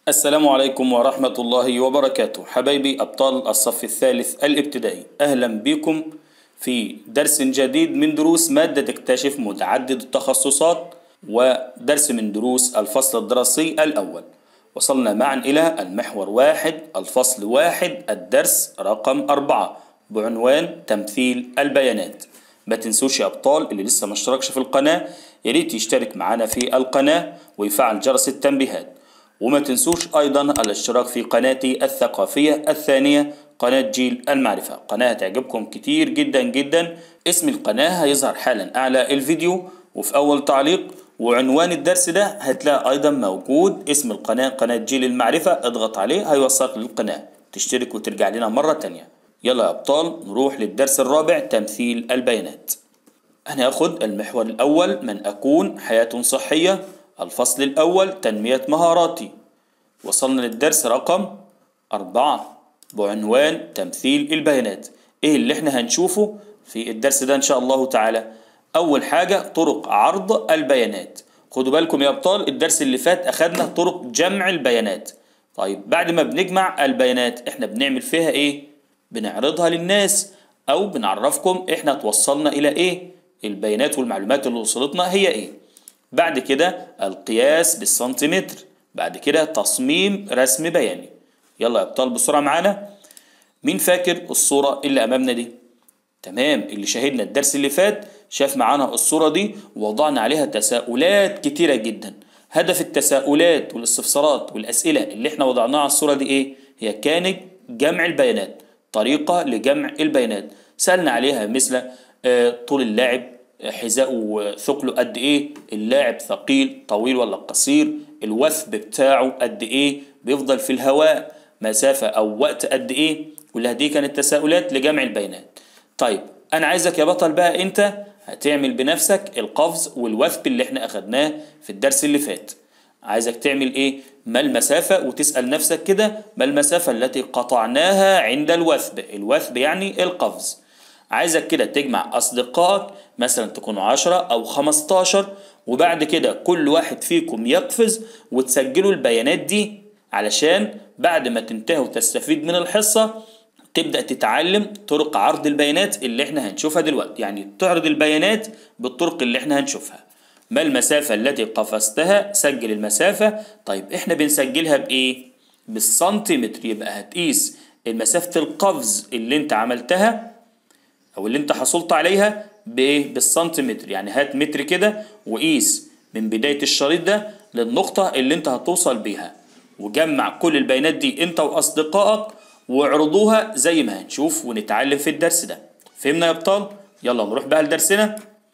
السلام عليكم ورحمة الله وبركاته حبايبي أبطال الصف الثالث الابتدائي أهلا بكم في درس جديد من دروس مادة اكتشف متعدد التخصصات ودرس من دروس الفصل الدراسي الأول وصلنا معا إلى المحور واحد الفصل واحد الدرس رقم أربعة بعنوان تمثيل البيانات ما تنسوش يا أبطال اللي لسه ما اشتركش في القناة ياريت يشترك معنا في القناة ويفعل جرس التنبيهات وما تنسوش أيضا الاشتراك في قناتي الثقافية الثانية قناة جيل المعرفة قناة تعجبكم كتير جدا جدا اسم القناة هيظهر حالا أعلى الفيديو وفي أول تعليق وعنوان الدرس ده هتلاقي أيضا موجود اسم القناة قناة جيل المعرفة اضغط عليه هيوصلك للقناة تشترك وترجع لنا مرة تانية يلا يا أبطال نروح للدرس الرابع تمثيل البيانات هناخد المحور الأول من أكون حياة صحية الفصل الأول تنمية مهاراتي وصلنا للدرس رقم أربعة بعنوان تمثيل البيانات إيه اللي إحنا هنشوفه في الدرس ده إن شاء الله تعالى أول حاجة طرق عرض البيانات خدوا بالكم يا أبطال الدرس اللي فات أخدنا طرق جمع البيانات طيب بعد ما بنجمع البيانات إحنا بنعمل فيها إيه بنعرضها للناس أو بنعرفكم إحنا توصلنا إلى إيه البيانات والمعلومات اللي وصلتنا هي إيه بعد كده القياس بالسنتيمتر بعد كده تصميم رسم بياني يلا يا ابطال بسرعه معانا مين فاكر الصوره اللي امامنا دي تمام اللي شاهدنا الدرس اللي فات شاف معانا الصوره دي ووضعنا عليها تساؤلات كتيره جدا هدف التساؤلات والاستفسارات والاسئله اللي احنا وضعناها على الصوره دي ايه هي كانت جمع البيانات طريقه لجمع البيانات سالنا عليها مثل آه، طول اللاعب حذاءه ثقله قد ايه اللاعب ثقيل طويل ولا قصير الوثب بتاعه قد ايه بيفضل في الهواء مسافة او وقت قد ايه كلها دي كانت تساؤلات لجمع البيانات طيب انا عايزك يا بطل بقى انت هتعمل بنفسك القفز والوثب اللي احنا اخدناه في الدرس اللي فات عايزك تعمل ايه ما المسافة وتسأل نفسك كده ما المسافة التي قطعناها عند الوثب الوثب يعني القفز عايزك كده تجمع أصدقائك مثلا تكونوا عشرة أو خمستاشر وبعد كده كل واحد فيكم يقفز وتسجلوا البيانات دي علشان بعد ما تنتهوا وتستفيد من الحصة تبدأ تتعلم طرق عرض البيانات اللي احنا هنشوفها دلوقتي يعني تعرض البيانات بالطرق اللي احنا هنشوفها ما المسافة التي قفزتها سجل المسافة طيب احنا بنسجلها بإيه بالسنتيمتر يبقى هتقيس المسافة القفز اللي انت عملتها او اللي انت حصلت عليها بايه بالسنتيمتر يعني هات متر كده وقيس من بدايه الشريط ده للنقطه اللي انت هتوصل بيها وجمع كل البيانات دي انت واصدقائك واعرضوها زي ما هنشوف ونتعلم في الدرس ده فهمنا يا ابطال يلا نروح بقى لدرسنا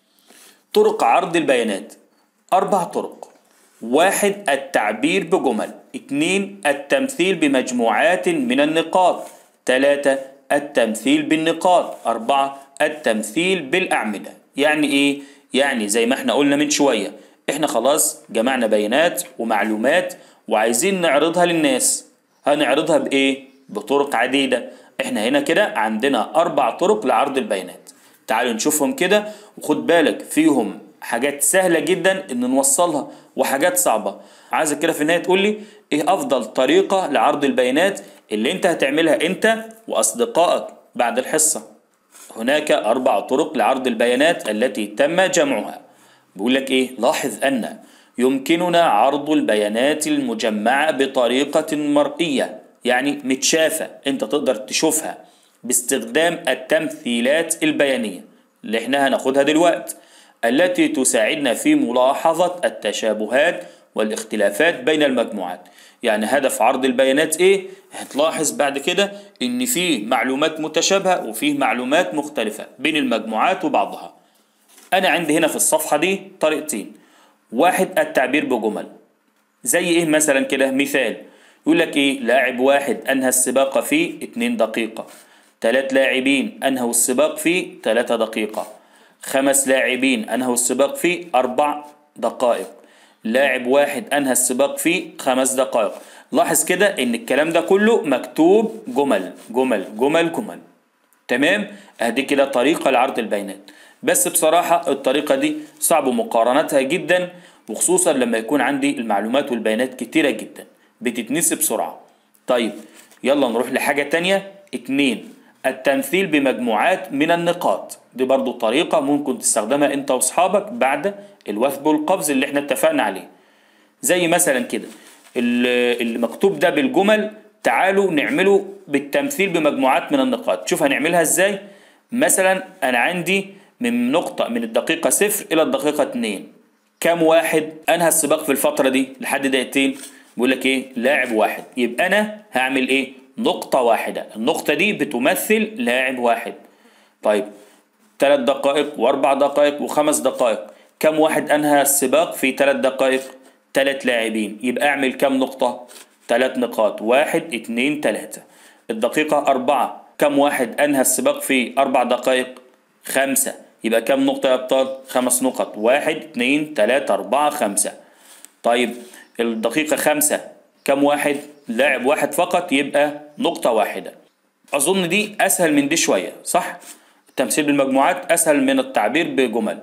طرق عرض البيانات اربع طرق واحد التعبير بجمل اتنين التمثيل بمجموعات من النقاط تلاتة التمثيل بالنقاط أربعة التمثيل بالأعمدة يعني إيه؟ يعني زي ما احنا قلنا من شوية احنا خلاص جمعنا بيانات ومعلومات وعايزين نعرضها للناس هنعرضها بإيه؟ بطرق عديدة احنا هنا كده عندنا أربع طرق لعرض البيانات تعالوا نشوفهم كده وخد بالك فيهم حاجات سهلة جدا ان نوصلها وحاجات صعبة عايزك كده في النهاية تقول لي ايه افضل طريقة لعرض البيانات اللي انت هتعملها انت واصدقائك بعد الحصة هناك اربع طرق لعرض البيانات التي تم جمعها بيقول لك ايه لاحظ ان يمكننا عرض البيانات المجمعة بطريقة مرئية يعني متشافة انت تقدر تشوفها باستخدام التمثيلات البيانية اللي احنا هناخدها دلوقتي التي تساعدنا في ملاحظة التشابهات والاختلافات بين المجموعات يعني هدف عرض البيانات ايه هتلاحظ بعد كده ان في معلومات متشابهة وفيه معلومات مختلفة بين المجموعات وبعضها انا عندي هنا في الصفحة دي طريقتين واحد التعبير بجمل زي ايه مثلا كده مثال يقول لك ايه لاعب واحد انهى السباق في 2 دقيقة ثلاث لاعبين انهوا السباق في 3 دقيقة خمس لاعبين انهوا السباق في اربع دقائق لاعب واحد انهى السباق في خمس دقائق لاحظ كده ان الكلام ده كله مكتوب جمل جمل جمل جمل تمام ادي كده طريقة لعرض البيانات بس بصراحة الطريقة دي صعب مقارنتها جدا وخصوصا لما يكون عندي المعلومات والبيانات كتيرة جدا بتتنسي بسرعة طيب يلا نروح لحاجة تانية اتنين التمثيل بمجموعات من النقاط دي برضو طريقة ممكن تستخدمها انت واصحابك بعد الوثب والقفز اللي احنا اتفقنا عليه زي مثلا كده ال- المكتوب ده بالجمل تعالوا نعمله بالتمثيل بمجموعات من النقاط شوف هنعملها ازاي مثلا انا عندي من نقطة من الدقيقة صفر الى الدقيقة اتنين كم واحد انهى السباق في الفترة دي لحد دقيقتين بيقول لك ايه لاعب واحد يبقى انا هعمل ايه نقطة واحدة النقطة دي بتمثل لاعب واحد طيب ثلاث دقائق واربع دقائق وخمس دقائق كم واحد انهى السباق في ثلاث دقائق ثلاث لاعبين يبقى اعمل كم نقطة ثلاث نقاط واحد اتنين تلاتة الدقيقة أربعة كم واحد أنهى السباق في أربع دقائق خمسة يبقى كم نقطة يا أبطال خمس نقط واحد اتنين تلاتة أربعة خمسة طيب الدقيقة خمسة كم واحد لاعب واحد فقط يبقى نقطة واحدة أظن دي أسهل من دي شوية صح التمثيل بالمجموعات أسهل من التعبير بجمل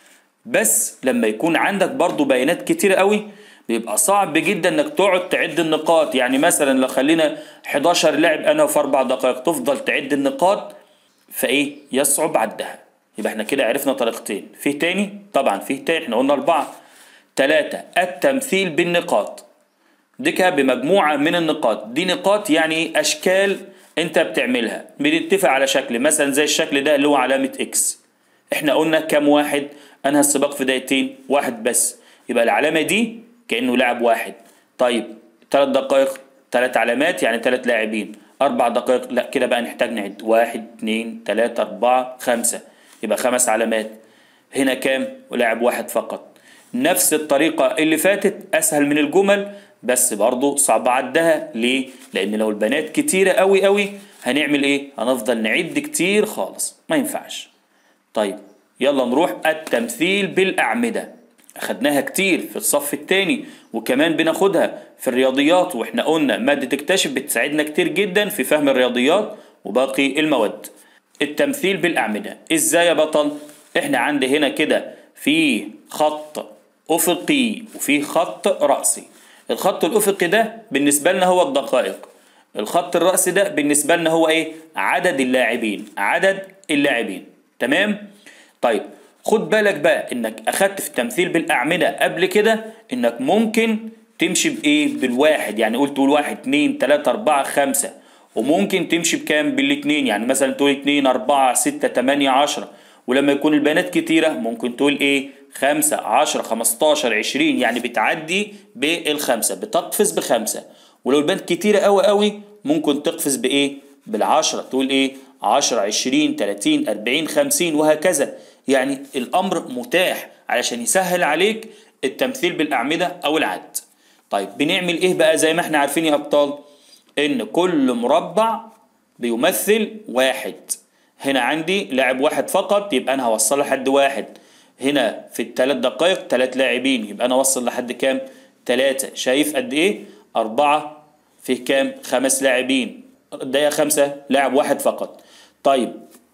بس لما يكون عندك برضو بيانات كتير قوي بيبقى صعب جدا انك تقعد تعد النقاط يعني مثلا لو خلينا 11 لاعب انا في اربع دقائق تفضل تعد النقاط فايه يصعب عدها يبقى احنا كده عرفنا طريقتين فيه تاني طبعا فيه تاني احنا قلنا اربعة تلاتة التمثيل بالنقاط دي كده بمجموعة من النقاط دي نقاط يعني ايه اشكال انت بتعملها بنتفق على شكل مثلا زي الشكل ده اللي هو علامة اكس احنا قلنا كام واحد انهى السباق في دقيقتين واحد بس يبقى العلامة دي كأنه لاعب واحد طيب ثلاث دقائق ثلاث علامات يعني ثلاث لاعبين أربع دقائق لا كده بقى نحتاج نعد واحد اتنين تلاتة أربعة خمسة يبقى خمس علامات هنا كام ولاعب واحد فقط نفس الطريقة اللي فاتت أسهل من الجمل بس برضو صعب عدها ليه؟ لأن لو البنات كتيرة قوي قوي هنعمل إيه؟ هنفضل نعد كتير خالص ما ينفعش طيب يلا نروح التمثيل بالأعمدة أخدناها كتير في الصف التاني وكمان بناخدها في الرياضيات واحنا قلنا مادة اكتشف بتساعدنا كتير جدا في فهم الرياضيات وباقي المواد التمثيل بالأعمدة ازاي يا بطل احنا عندي هنا كده في خط أفقي وفي خط رأسي الخط الأفقي ده بالنسبة لنا هو الدقائق الخط الرأسي ده بالنسبة لنا هو ايه عدد اللاعبين عدد اللاعبين تمام طيب خد بالك بقى انك اخدت في التمثيل بالاعمده قبل كده انك ممكن تمشي بايه بالواحد يعني قلت تقول واحد اتنين تلاته اربعه خمسه وممكن تمشي بكام بالاتنين يعني مثلا تقول اتنين اربعه سته تمانيه عشره ولما يكون البيانات كتيره ممكن تقول ايه خمسة عشرة خمستاشر عشرين يعني بتعدي بالخمسة بتقفز بخمسة ولو البيانات كتيرة قوي قوي ممكن تقفز بايه بالعشرة تقول ايه عشرة عشرين تلاتين اربعين خمسين وهكذا يعني الامر متاح علشان يسهل عليك التمثيل بالاعمده او العد طيب بنعمل ايه بقى زي ما احنا عارفين يا ابطال ان كل مربع بيمثل واحد هنا عندي لاعب واحد فقط يبقى انا هوصل لحد واحد هنا في الثلاث دقائق ثلاث لاعبين يبقى انا اوصل لحد كام ثلاثة شايف قد ايه أربعة في كام خمس لاعبين الدقيقة خمسة لاعب واحد فقط طيب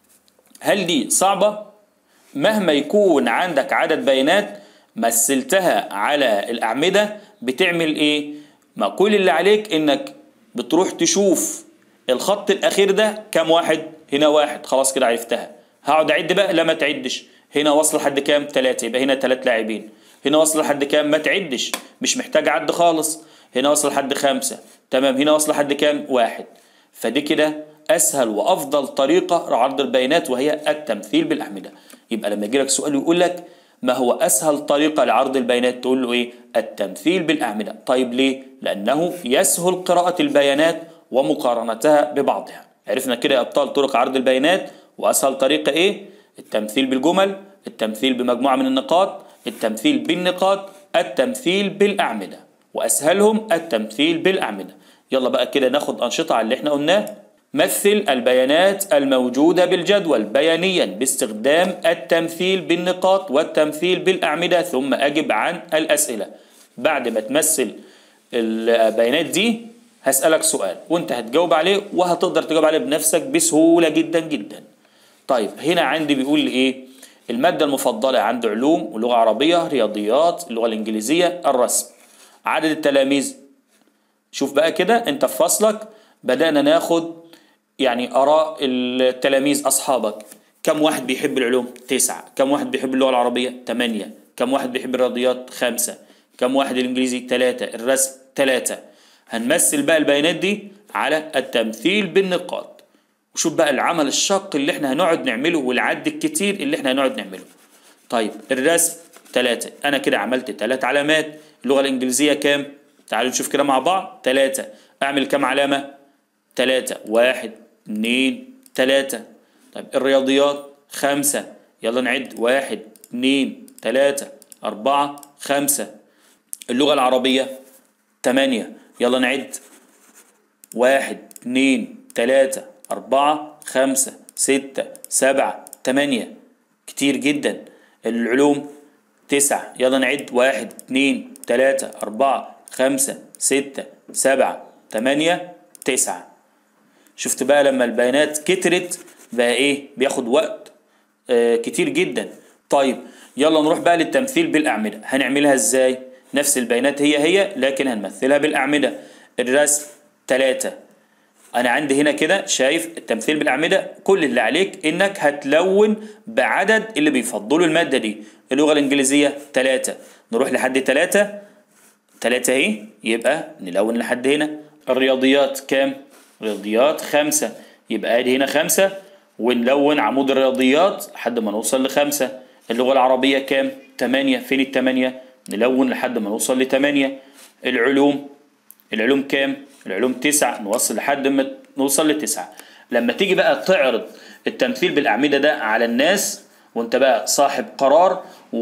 هل دي صعبة مهما يكون عندك عدد بيانات مثلتها على الأعمدة بتعمل إيه؟ ما كل اللي عليك إنك بتروح تشوف الخط الأخير ده كام واحد؟ هنا واحد خلاص كده عرفتها هقعد أعد بقى لا ما تعدش هنا وصل لحد كام؟ تلاتة يبقى هنا تلات لاعبين هنا وصل لحد كام؟ ما تعدش مش محتاج عد خالص هنا وصل لحد خمسة تمام هنا وصل لحد كام؟ واحد فدي كده اسهل وافضل طريقه لعرض البيانات وهي التمثيل بالاعمده يبقى لما يجي لك سؤال ويقول لك ما هو اسهل طريقه لعرض البيانات تقول له ايه التمثيل بالاعمده طيب ليه لانه يسهل قراءه البيانات ومقارنتها ببعضها عرفنا كده يا ابطال طرق عرض البيانات واسهل طريقه ايه التمثيل بالجمل التمثيل بمجموعه من النقاط التمثيل بالنقاط التمثيل بالاعمده واسهلهم التمثيل بالاعمده يلا بقى كده ناخد انشطه على اللي احنا قلناه مثل البيانات الموجودة بالجدول بيانيا باستخدام التمثيل بالنقاط والتمثيل بالأعمدة ثم أجب عن الأسئلة بعد ما تمثل البيانات دي هسألك سؤال وانت هتجاوب عليه وهتقدر تجاوب عليه بنفسك بسهولة جدا جدا طيب هنا عندي بيقول لي ايه المادة المفضلة عند علوم ولغة عربية رياضيات اللغة الإنجليزية الرسم عدد التلاميذ شوف بقى كده انت في فصلك بدأنا ناخد يعني آراء التلاميذ أصحابك كم واحد بيحب العلوم؟ تسعة كم واحد بيحب اللغة العربية؟ تمانية كم واحد بيحب الرياضيات؟ خمسة كم واحد الإنجليزي؟ تلاتة الرسم تلاتة هنمثل بقى البيانات دي على التمثيل بالنقاط وشوف بقى العمل الشاق اللي احنا هنقعد نعمله والعد الكتير اللي احنا هنقعد نعمله طيب الرسم تلاتة أنا كده عملت تلات علامات اللغة الإنجليزية كام؟ تعالوا نشوف كده مع بعض تلاتة أعمل كام علامة؟ تلاتة واحد اتنين تلاتة طيب الرياضيات خمسة يلا نعد واحد اتنين تلاتة أربعة خمسة اللغة العربية تمانية يلا نعد واحد اتنين تلاتة أربعة خمسة ستة سبعة تمانية كتير جدا العلوم تسعة يلا نعد واحد اتنين تلاتة أربعة خمسة ستة سبعة تمانية تسعة شفت بقى لما البيانات كترت بقى ايه بياخد وقت آه كتير جدا طيب يلا نروح بقى للتمثيل بالأعمدة هنعملها ازاي نفس البيانات هي هي لكن هنمثلها بالأعمدة الرسم تلاتة أنا عندي هنا كده شايف التمثيل بالأعمدة كل اللي عليك إنك هتلون بعدد اللي بيفضلوا المادة دي اللغة الإنجليزية تلاتة نروح لحد تلاتة تلاتة اهي يبقى نلون لحد هنا الرياضيات كام؟ رياضيات خمسة يبقى ادي هنا خمسة ونلون عمود الرياضيات لحد ما نوصل لخمسة اللغة العربية كام؟ تمانية فين التمانية؟ نلون لحد ما نوصل لتمانية العلوم العلوم كام؟ العلوم تسعة نوصل لحد ما نوصل لتسعة لما تيجي بقى تعرض التمثيل بالأعمدة ده على الناس وانت بقى صاحب قرار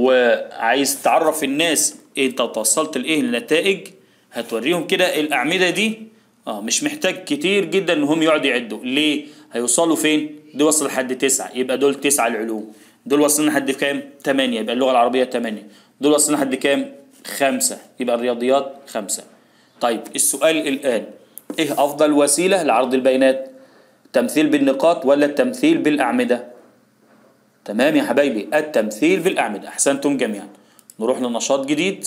وعايز تعرف الناس انت توصلت لايه النتائج هتوريهم كده الأعمدة دي اه مش محتاج كتير جدا ان هم يقعدوا يعدوا ليه هيوصلوا فين دي وصل لحد تسعة يبقى دول تسعة العلوم دول واصلين لحد كام تمانية يبقى اللغة العربية تمانية دول واصلين لحد كام خمسة يبقى الرياضيات خمسة طيب السؤال الآن ايه افضل وسيلة لعرض البيانات تمثيل بالنقاط ولا التمثيل بالأعمدة تمام يا حبايبي التمثيل بالأعمدة أحسنتم جميعا نروح لنشاط جديد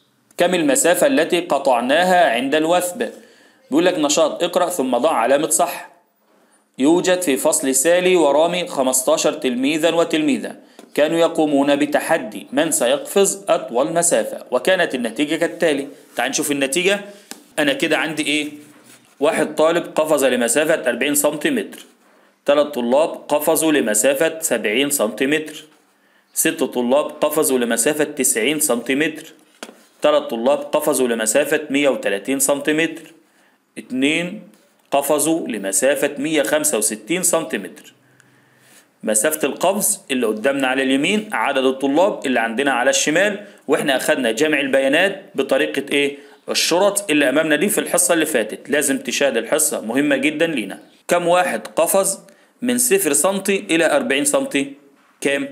كم المسافة التي قطعناها عند الوثب بيقول لك نشاط اقرأ ثم ضع علامة صح يوجد في فصل سالي ورامي 15 تلميذا وتلميذة كانوا يقومون بتحدي من سيقفز أطول مسافة وكانت النتيجة كالتالي تعال نشوف النتيجة أنا كده عندي إيه واحد طالب قفز لمسافة 40 سنتيمتر ثلاث طلاب قفزوا لمسافة 70 سنتيمتر ست طلاب قفزوا لمسافة 90 سنتيمتر ثلاث طلاب قفزوا لمسافة 130 سنتيمتر اتنين قفزوا لمسافة 165 سنتيمتر مسافة القفز اللي قدامنا على اليمين عدد الطلاب اللي عندنا على الشمال واحنا اخدنا جمع البيانات بطريقة ايه الشرط اللي امامنا دي في الحصة اللي فاتت لازم تشاهد الحصة مهمة جدا لينا كم واحد قفز من صفر سنتي الى 40 سنتي كام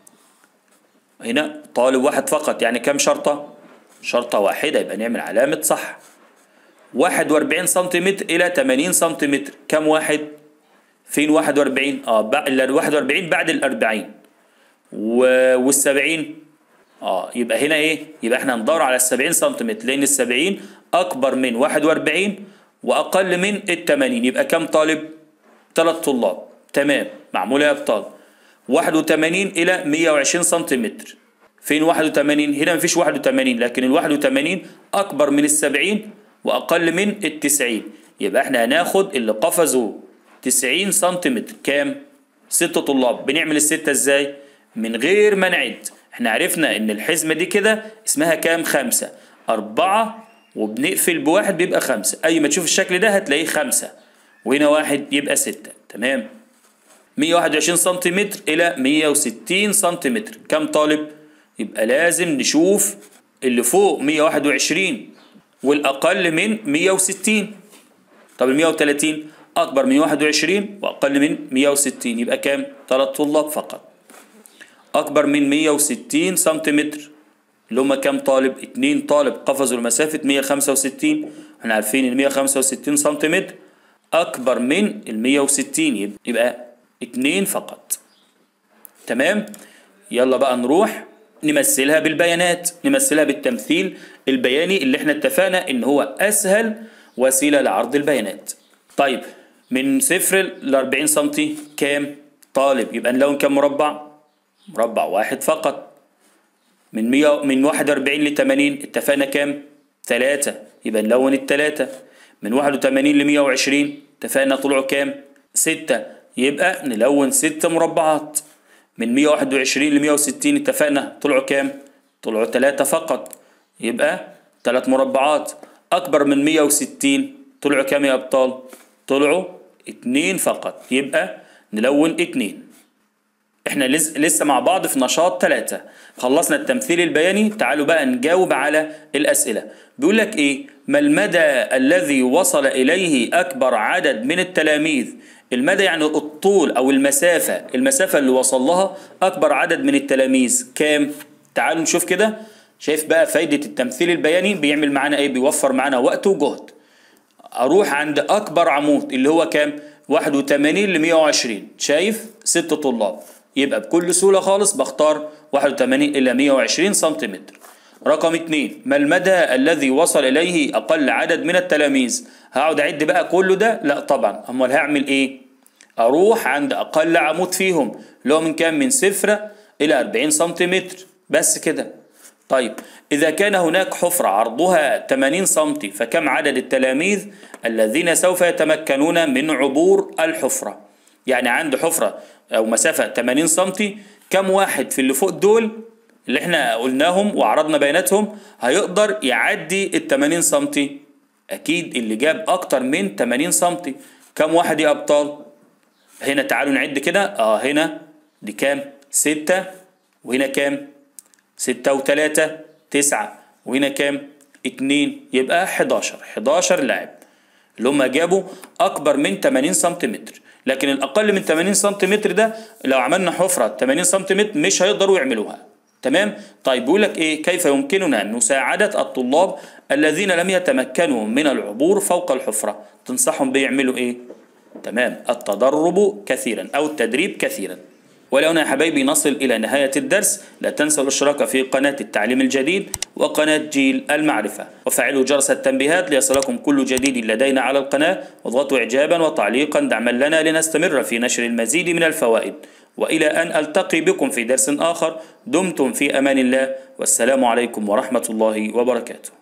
هنا طالب واحد فقط يعني كم شرطة شرطة واحدة يبقى نعمل علامة صح 41 سنتيمتر إلى 80 سنتيمتر كم واحد؟ فين 41 اه ال 41 بعد ال 40 وال 70 اه يبقى هنا ايه يبقى احنا ندور على ال 70 سنتيمتر لان ال 70 اكبر من 41 واقل من ال 80 يبقى كم طالب ثلاث طلاب تمام معموله يا ابطال 81 الى 120 سنتيمتر فين 81 هنا مفيش 81 لكن ال 81 اكبر من ال 70 واقل من ال 90 يبقى احنا هناخد اللي قفزوا 90 سنتيمتر كام؟ ست طلاب بنعمل الستة ازاي؟ من غير ما نعد احنا عرفنا ان الحزمة دي كده اسمها كام؟ خمسة أربعة وبنقفل بواحد بيبقى خمسة أي ما تشوف الشكل ده هتلاقيه خمسة وهنا واحد يبقى ستة تمام 121 سنتيمتر إلى 160 سنتيمتر كم طالب؟ يبقى لازم نشوف اللي فوق 121 والأقل من 160 طب ال 130 أكبر من 21 وأقل من 160 يبقى كام؟ ثلاث طلاب فقط أكبر من 160 سنتيمتر اللي هم كام طالب؟ اتنين طالب قفزوا لمسافة 165 احنا عارفين ال 165 سنتيمتر أكبر من ال 160 يبقى اتنين فقط تمام؟ يلا بقى نروح نمثلها بالبيانات نمثلها بالتمثيل البياني اللي احنا اتفقنا ان هو اسهل وسيلة لعرض البيانات طيب من صفر ل 40 سنتي كام طالب يبقى نلون كام مربع مربع واحد فقط من 100 من 41 ل 80 اتفقنا كام 3 يبقى نلون التلاتة من 81 ل 120 اتفقنا طلعوا كام 6 يبقى نلون 6 مربعات من 121 ل 160 اتفقنا طلعوا كام طلعوا 3 فقط يبقى 3 مربعات اكبر من 160 طلعوا كام يا ابطال طلعوا 2 فقط يبقى نلون 2 احنا لس- لسه مع بعض في نشاط ثلاثة خلصنا التمثيل البياني تعالوا بقى نجاوب على الأسئلة بيقول لك ايه ما المدى الذي وصل إليه أكبر عدد من التلاميذ المدى يعني الطول أو المسافة المسافة اللي وصل لها أكبر عدد من التلاميذ كام تعالوا نشوف كده شايف بقى فايدة التمثيل البياني بيعمل معانا ايه بيوفر معانا وقت وجهد اروح عند اكبر عمود اللي هو كام 81 ل 120 شايف ست طلاب يبقى بكل سهوله خالص بختار 81 الى 120 سنتيمتر رقم اتنين ما المدى الذي وصل اليه اقل عدد من التلاميذ هقعد اعد بقى كله ده لا طبعا امال هعمل ايه اروح عند اقل عمود فيهم اللي هو من كام من صفر الى 40 سنتيمتر بس كده طيب إذا كان هناك حفرة عرضها 80 سم فكم عدد التلاميذ الذين سوف يتمكنون من عبور الحفرة يعني عند حفرة أو مسافة 80 سم كم واحد في اللي فوق دول اللي احنا قلناهم وعرضنا بياناتهم هيقدر يعدي ال 80 سم أكيد اللي جاب أكتر من 80 سم كم واحد يا أبطال هنا تعالوا نعد كده اه هنا دي كام ستة وهنا كام ستة وتلاتة تسعة وهنا كام اتنين يبقى حداشر حداشر لاعب اللي هم جابوا أكبر من 80 سنتيمتر لكن الأقل من 80 سنتيمتر ده لو عملنا حفرة 80 سنتيمتر مش هيقدروا يعملوها تمام طيب بيقول لك ايه كيف يمكننا مساعدة الطلاب الذين لم يتمكنوا من العبور فوق الحفرة تنصحهم بيعملوا ايه تمام التدرب كثيرا أو التدريب كثيرا ولو يا حبايبي نصل إلى نهاية الدرس لا تنسوا الاشتراك في قناة التعليم الجديد وقناة جيل المعرفة وفعلوا جرس التنبيهات ليصلكم كل جديد لدينا على القناة واضغطوا إعجابا وتعليقا دعما لنا لنستمر في نشر المزيد من الفوائد وإلى أن ألتقي بكم في درس آخر دمتم في أمان الله والسلام عليكم ورحمة الله وبركاته